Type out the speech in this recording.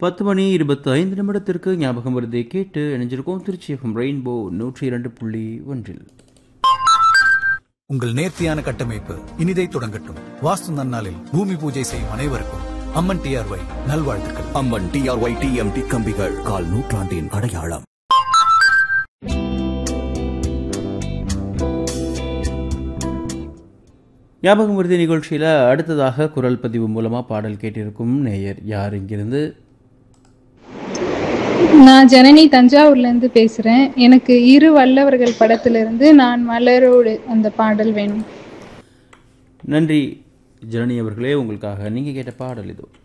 பத்து மணி இருபத்தி ஐந்து நிமிடத்திற்கு ஞாபகம் வருதை கேட்டு இணைஞ்சிருக்கோம் திருச்சி எஃப்எம் ரெயின்போ நூற்றி இரண்டு புள்ளி ஒன்றில் உங்கள் நேர்த்தியான கட்டமைப்பு இனிதை தொடங்கட்டும் வாஸ்து நன்னாளில் பூமி பூஜை செய்யும் அனைவருக்கும் அம்மன் டிஆர்ஒய் நல்வாழ்த்துக்கள் அம்மன் டிஆர்ஒய் டிஎம்டி கம்பிகள் கால் நூற்றாண்டின் அடையாளம் ஞாபகம் வருதி நிகழ்ச்சியில் அடுத்ததாக குரல் பதிவு மூலமாக பாடல் கேட்டிருக்கும் நேயர் யார் இங்கிருந்து நான் ஜனனி தஞ்சாவூர்ல இருந்து பேசுறேன் எனக்கு இரு வல்லவர்கள் படத்துல இருந்து நான் மலரோடு அந்த பாடல் வேணும் நன்றி ஜனனி அவர்களே உங்களுக்காக நீங்கள் கேட்ட பாடல் இதோ